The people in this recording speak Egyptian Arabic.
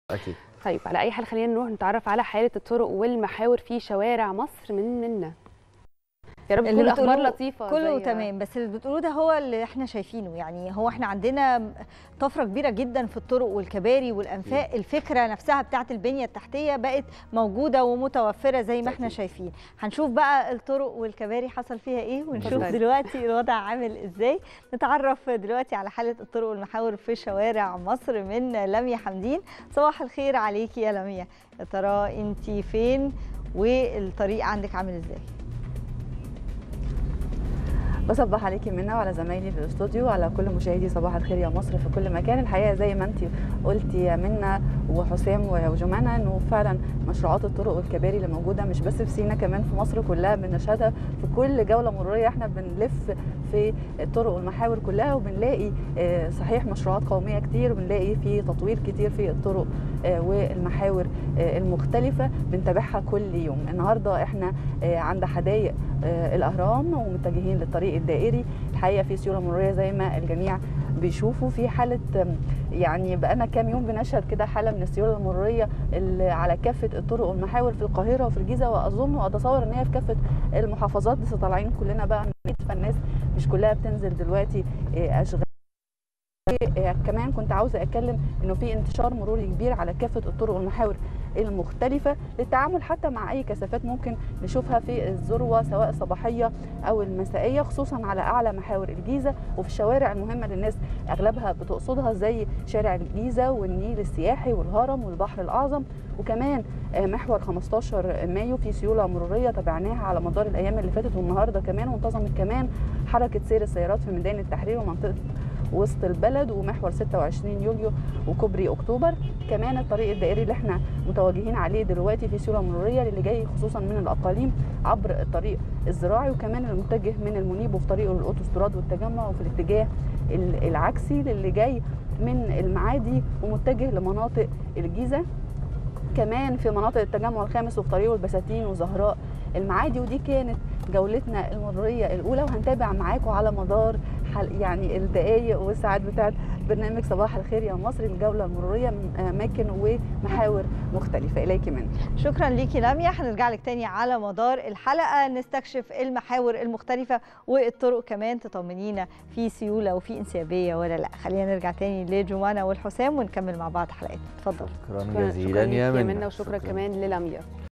اكيد طيب على اي حال خلينا نروح نتعرف على حاله الطرق والمحاور في شوارع مصر من منا يا رب اللي تكون اخبار بتقولوه لطيفه كله زي- تمام بس اللي بتقولوه ده هو اللي احنا شايفينه يعني هو احنا عندنا طفره كبيره جدا في الطرق والكباري والانفاق الفكره نفسها بتاعت البنيه التحتيه بقت موجوده ومتوفره زي ما احنا أكيد. شايفين هنشوف بقى الطرق والكباري حصل فيها ايه ونشوف اتفضلي. دلوقتي الوضع عامل ازاي نتعرف دلوقتي على حاله الطرق والمحاور في شوارع مصر من لميا حمدين صباح الخير عليكي يا لميا يا ترى انت فين والطريق عندك عامل ازاي بصبح عليكي منى وعلى زمايلي في الاستوديو وعلى كل مشاهدي صباح الخير يا مصر في كل مكان الحقيقه زي ما انت قلتي يا منى وحسام وجمانه انه فعلا مشروعات الطرق والكباري اللي موجوده مش بس في سينا كمان في مصر كلها بنشهدها في كل جوله مروريه احنا بنلف في الطرق والمحاور كلها وبنلاقي آه، صحيح مشروعات قوميه كتير وبنلاقي في تطوير كتير في الطرق آه، والمحاور آه، المختلفه بنتابعها كل يوم النهارده احنا آه، عند حدائق آه، الاهرام ومتجهين للطريق الدائري الحقيقه في سيوله مروريه زي ما الجميع بيشوفوا في حاله آم، يعني بقالنا كام يوم بنشهد كده حاله من السيوله المروريه اللي على كافه الطرق والمحاور في القاهره وفي الجيزه واظن واتصور ان هي في كافه المحافظات لسه طالعين كلنا بقى من العيد، فالناس مش كلها بتنزل دلوقتي آه، اشغال آه، كمان كنت عاوزه اتكلم انه في انتشار مروري كبير على كافه الطرق والمحاور المختلفه للتعامل حتى مع اي كثافات ممكن نشوفها في الذروه سواء الصباحيه او المسائيه خصوصا على اعلى محاور الجيزه وفي الشوارع المهمه للناس اغلبها بتقصدها زي شارع الجيزه والنيل السياحي والهرم والبحر الاعظم وكمان آه، محور 15 مايو في سيوله مروريه تابعناها على مدار الايام اللي فاتت والنهارده كمان وانتظمت كمان حركه سير السيارات في ميدان التحرير ومنطقه وسط البلد ومحور 26 يوليو وكوبري اكتوبر كمان الطريق الدائري اللي احنا متواجهين عليه دلوقتي في سيوله مروريه للي جاي خصوصا من الاقاليم عبر الطريق الزراعي وكمان المتجه من المنيب وفي طريقه للاوتوستراد والتجمع وفي الاتجاه ال- العكسي للي جاي من المعادي ومتجه لمناطق الجيزه كمان في مناطق التجمع الخامس وفي طريقه البساتين وزهراء المعادي ودي كانت جولتنا المروريه الاولى وهنتابع معاكم على مدار حل يعني الدقائق والساعات بتاعت برنامج صباح الخير يا مصر الجوله المروريه من اماكن ومحاور مختلفه اليك من شكرا ليكي لميا هنرجع لك تاني على مدار الحلقه نستكشف المحاور المختلفه والطرق كمان تطمنينا في سيوله وفي انسيابيه ولا لا خلينا نرجع تاني لجمانه والحسام ونكمل مع بعض حلقتنا اتفضل شكرا شكرا جزيلا ليكي يا يا منى منى وشكرا كمان للميا